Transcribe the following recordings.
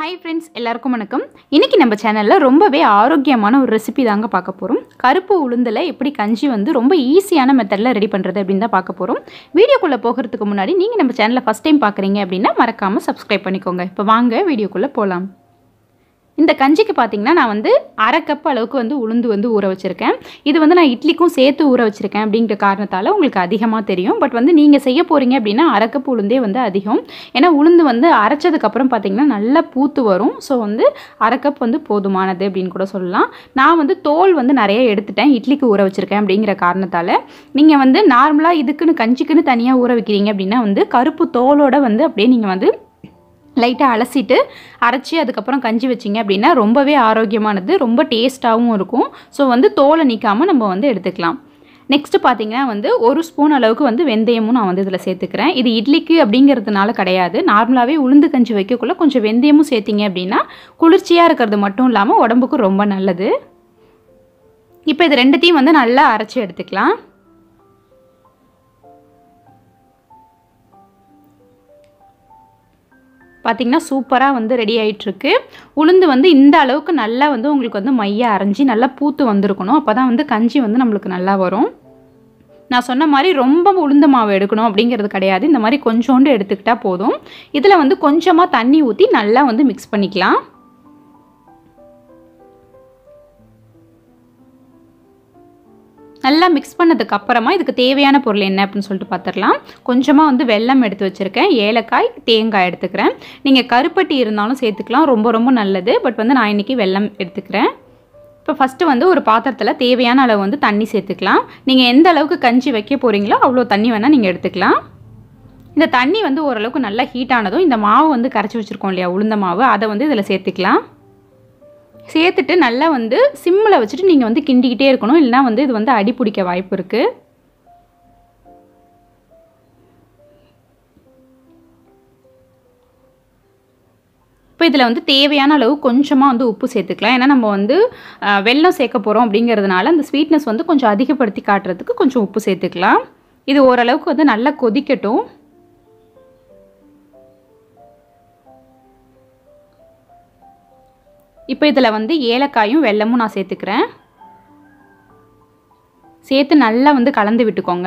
hi friends எல்லாருக்கும் வணக்கம் இன்றைக்கி நம்ம சேனலில் ரொம்பவே ஆரோக்கியமான ஒரு ரெசிபி தாங்க பார்க்க போகிறோம் கருப்பு உளுந்தில் எப்படி கஞ்சி வந்து ரொம்ப ஈஸியான மெத்தடில் ரெடி பண்ணுறது அப்படின்னு தான் பார்க்க போகிறோம் வீடியோக்குள்ளே போகிறதுக்கு முன்னாடி நீங்கள் நம்ம சேனலை ஃபஸ்ட் டைம் பார்க்குறீங்க அப்படின்னா மறக்காமல் சப்ஸ்கிரைப் பண்ணிக்கோங்க இப்போ வாங்க வீடியோக்குள்ளே போகலாம் இந்த கஞ்சிக்கு பார்த்தீங்கன்னா நான் வந்து அரை கப் அளவுக்கு வந்து உளுந்து வந்து ஊற வச்சுருக்கேன் இது வந்து நான் இட்லிக்கும் சேர்த்து ஊற வச்சுருக்கேன் அப்படிங்கிற காரணத்தால் உங்களுக்கு அதிகமாக தெரியும் பட் வந்து நீங்கள் செய்ய போகிறீங்க அப்படின்னா அரை கப் உளுந்தே வந்து அதிகம் ஏன்னா உளுந்து வந்து அரைச்சதுக்கப்புறம் பார்த்தீங்கன்னா நல்லா பூத்து வரும் ஸோ வந்து அரை கப் வந்து போதுமானது அப்படின்னு கூட சொல்லலாம் நான் வந்து தோல் வந்து நிறைய எடுத்துட்டேன் இட்லிக்கு ஊற வச்சுருக்கேன் அப்படிங்கிற காரணத்தால் நீங்கள் வந்து நார்மலாக இதுக்குன்னு கஞ்சிக்குன்னு தனியாக ஊற வைக்கிறீங்க அப்படின்னா வந்து கருப்பு தோலோட வந்து அப்படியே நீங்கள் வந்து லைட்டாக அலசிட்டு அரைச்சி அதுக்கப்புறம் கஞ்சி வச்சிங்க அப்படின்னா ரொம்பவே ஆரோக்கியமானது ரொம்ப டேஸ்ட்டாகவும் இருக்கும் ஸோ வந்து தோலை நீக்காமல் நம்ம வந்து எடுத்துக்கலாம் நெக்ஸ்ட்டு பார்த்தீங்கன்னா வந்து ஒரு ஸ்பூன் அளவுக்கு வந்து வெந்தயமும் நான் வந்து இதில் சேர்த்துக்கிறேன் இது இட்லிக்கு அப்படிங்கிறதுனால கிடையாது நார்மலாகவே உளுந்து கஞ்சி வைக்கக்குள்ள கொஞ்சம் வெந்தயமும் சேர்த்திங்க அப்படின்னா குளிர்ச்சியாக இருக்கிறது மட்டும் இல்லாமல் உடம்புக்கு ரொம்ப நல்லது இப்போ இது ரெண்டுத்தையும் வந்து நல்லா அரைச்சி எடுத்துக்கலாம் பார்த்திங்கன்னா சூப்பராக வந்து ரெடி ஆகிட்டுருக்கு உளுந்து வந்து இந்த அளவுக்கு நல்லா வந்து உங்களுக்கு வந்து மைய அரைஞ்சி நல்லா பூத்து வந்திருக்கணும் அப்போ தான் வந்து கஞ்சி வந்து நம்மளுக்கு நல்லா வரும் நான் சொன்ன மாதிரி ரொம்ப உளுந்த மாவு எடுக்கணும் அப்படிங்கிறது கிடையாது இந்த மாதிரி கொஞ்சோண்டு எடுத்துக்கிட்டால் போதும் இதில் வந்து கொஞ்சமாக தண்ணி ஊற்றி நல்லா வந்து மிக்ஸ் பண்ணிக்கலாம் நல்லா மிக்ஸ் பண்ணதுக்கு அப்புறமா இதுக்கு தேவையான பொருள் என்ன அப்படின்னு சொல்லிட்டு பார்த்துடலாம் கொஞ்சமாக வந்து வெல்லம் எடுத்து வச்சுருக்கேன் ஏலக்காய் தேங்காய் எடுத்துக்கிறேன் நீங்கள் கருப்பட்டி இருந்தாலும் சேர்த்துக்கலாம் ரொம்ப ரொம்ப நல்லது பட் வந்து நான் இன்றைக்கி வெல்லம் எடுத்துக்கிறேன் இப்போ ஃபஸ்ட்டு வந்து ஒரு பாத்திரத்தில் தேவையான அளவு வந்து தண்ணி சேர்த்துக்கலாம் நீங்கள் எந்த அளவுக்கு கஞ்சி வைக்க போகிறீங்களோ அவ்வளோ தண்ணி வேணால் நீங்கள் எடுத்துக்கலாம் இந்த தண்ணி வந்து ஓரளவுக்கு நல்லா ஹீட் ஆனதும் இந்த மாவு வந்து கரைச்சி வச்சுருக்கோம் இல்லையா உளுந்த மாவு அதை வந்து இதில் சேர்த்துக்கலாம் சேர்த்துட்டு நல்லா வந்து சிம்மில் வச்சுட்டு நீங்கள் வந்து கிண்டிக்கிட்டே இருக்கணும் இல்லைனா வந்து இது வந்து அடி பிடிக்க வாய்ப்பு இருக்குது இப்போ இதில் வந்து தேவையான அளவு கொஞ்சமாக வந்து உப்பு சேர்த்துக்கலாம் ஏன்னா நம்ம வந்து வெல்லம் சேர்க்க போகிறோம் அப்படிங்கிறதுனால அந்த ஸ்வீட்னஸ் வந்து கொஞ்சம் அதிகப்படுத்தி காட்டுறதுக்கு கொஞ்சம் உப்பு சேர்த்துக்கலாம் இது ஓரளவுக்கு வந்து நல்லா கொதிக்கட்டும் இப்போ இதில் வந்து ஏலக்காயும் வெல்லமும் நான் சேர்த்துக்கிறேன் சேர்த்து நல்லா வந்து கலந்து விட்டுக்கோங்க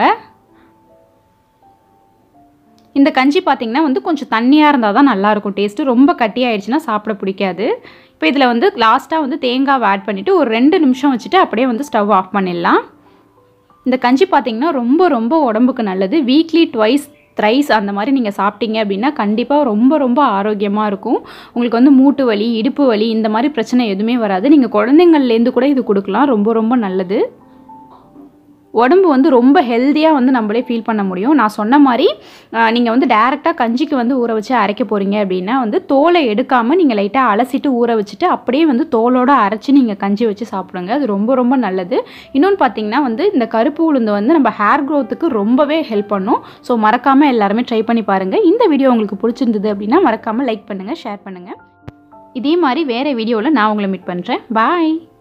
இந்த கஞ்சி பார்த்திங்கன்னா வந்து கொஞ்சம் தண்ணியாக இருந்தால் தான் நல்லாயிருக்கும் டேஸ்ட்டு ரொம்ப கட்டியாயிடுச்சுன்னா சாப்பிட பிடிக்காது இப்போ இதில் வந்து லாஸ்ட்டாக வந்து தேங்காவை ஆட் பண்ணிவிட்டு ஒரு ரெண்டு நிமிஷம் வச்சுட்டு அப்படியே வந்து ஸ்டவ் ஆஃப் பண்ணிடலாம் இந்த கஞ்சி பார்த்திங்கன்னா ரொம்ப ரொம்ப உடம்புக்கு நல்லது வீக்லி ட்வைஸ் த்ரைஸ் அந்த மாதிரி நீங்கள் சாப்பிட்டீங்க அப்படின்னா கண்டிப்பாக ரொம்ப ரொம்ப ஆரோக்கியமாக இருக்கும் உங்களுக்கு வந்து மூட்டு வலி இடுப்பு வலி இந்த மாதிரி பிரச்சனை எதுவுமே வராது நீங்கள் குழந்தைங்கள்லேருந்து கூட இது கொடுக்கலாம் ரொம்ப ரொம்ப நல்லது உடம்பு வந்து ரொம்ப ஹெல்த்தியாக வந்து நம்மளே ஃபீல் பண்ண முடியும் நான் சொன்ன மாதிரி நீங்கள் வந்து டேரெக்டாக கஞ்சிக்கு வந்து ஊற வச்சு அரைக்க போகிறீங்க அப்படின்னா வந்து தோலை எடுக்காமல் நீங்கள் லைட்டாக அலசிட்டு ஊற வச்சுட்டு அப்படியே வந்து தோலோடு அரைச்சி நீங்கள் கஞ்சி வச்சு சாப்பிடுங்க அது ரொம்ப ரொம்ப நல்லது இன்னொன்று பார்த்தீங்கன்னா வந்து இந்த கருப்பு உளுந்து வந்து நம்ம ஹேர் க்ரோத்துக்கு ரொம்பவே ஹெல்ப் பண்ணும் ஸோ மறக்காமல் எல்லாருமே ட்ரை பண்ணி பாருங்கள் இந்த வீடியோ உங்களுக்கு பிடிச்சிருந்தது அப்படின்னா மறக்காமல் லைக் பண்ணுங்கள் ஷேர் பண்ணுங்கள் இதே மாதிரி வேறு வீடியோவில் நான் உங்களை மீட் பண்ணுறேன் பாய்